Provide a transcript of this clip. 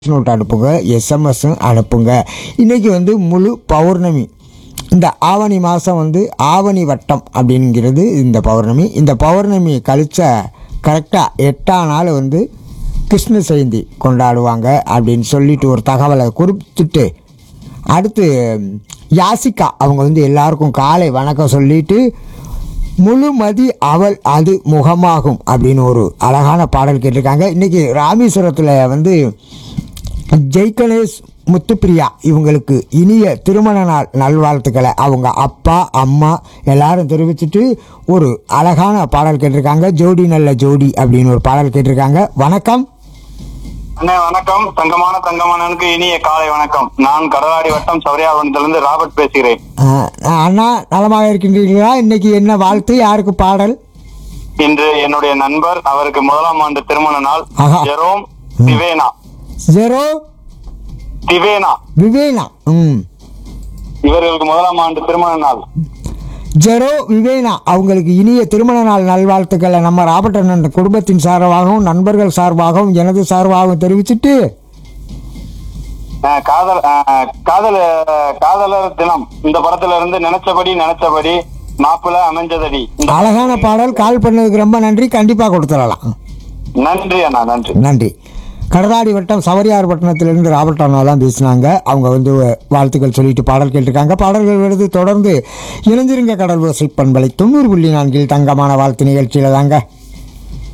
Note அனுப்புங்க எஸ்எம்எஸும் அனுப்புங்க இன்றைக்கி வந்து முழு பௌர்ணமி இந்த ஆவணி மாதம் வந்து ஆவணி வட்டம் அப்படிங்கிறது இந்த பௌர்ணமி இந்த பௌர்ணமி கழிச்ச கரெக்டாக எட்டாம் நாள் வந்து கிருஷ்ண ஜெயந்தி கொண்டாடுவாங்க அப்படின்னு சொல்லிட்டு ஒரு தகவலை குறிப்பிட்டு அடுத்து யாசிகா அவங்க வந்து எல்லாருக்கும் காலை வணக்கம் சொல்லிட்டு முழுமதி அவள் அது முகமாகும் அப்படின்னு ஒரு அழகான பாடல் கேட்டிருக்காங்க இன்றைக்கி ராமேஸ்வரத்தில் வந்து ஜெய்கணேஷ் முத்துப்பிரியா இவங்களுக்கு இனிய திருமண நாள் நல்வாழ்த்துக்களை அவங்க அப்பா அம்மா எல்லாரும் தெரிவிச்சிட்டு ஒரு அழகான பாடல் கேட்டிருக்காங்க ஜோடி நல்ல ஜோடி அப்படின்னு ஒரு பாடல் கேட்டிருக்காங்க வணக்கம் அண்ணே வணக்கம் தங்கமான தங்கமானனுக்கு இனிய காலை வணக்கம் நான் கடலாடி வட்டம் சௌரியாவனத்திலிருந்து ராபர்ட் பேசுகிறேன் அஹ், அண்ணா நலமாக இருக்கின்றீர்களா இன்னைக்கு என்ன வாழ்த்து யாருக்கு பாடல் இன்று என்னுடைய நண்பர் அவருக்கு முதலாம் ஆண்டு திருமண நாள் ஆஹா. ஜெரோம் திவேனா ஜெரோ திவேனா விவேனா ம் இவர்களுக்கு முதலாம் ஆண்டு திருமண நாள் ஜெரோ விவேனா அவங்களுக்கு இனிய திருமண நாள் நல்வாழ்த்துக்களை நம்ம ராபர்ட் அண்ணன் குடும்பத்தின் சார்பாகவும் நண்பர்கள் சார்பாகவும் எனது சார்பாகவும் தெரிவிச்சிட்டு அஹ், காதல் அஹ், காதல் அஹ், காதலர் தினம் இந்த படத்துல இருந்து நினைச்சபடி நினைச்சபடி மாப்பிள்ள அமைஞ்சதடி இந்த- அழகான பாடல் கால் பண்ணதுக்கு ரொம்ப நன்றி கண்டிப்பாக கொடுத்துடலாம் நன்றி அண்ணா நன்றி நன்றி கடலாடி வட்டம் சவரியார் பட்டணத்திலிருந்து ராபர்ட் அண்ணா தான் பேசினாங்க அவங்க வந்து வாழ்த்துக்கள் சொல்லிட்டு பாடல் கேட்டிருக்காங்க பாடல்கள் வருது தொடர்ந்து இணைஞ்சிருங்க கடல் ஓசை பண்பலை தொண்ணூறு புள்ளி நான்கில் தங்கமான வாழ்த்து நிகழ்ச்சியில் தாங்க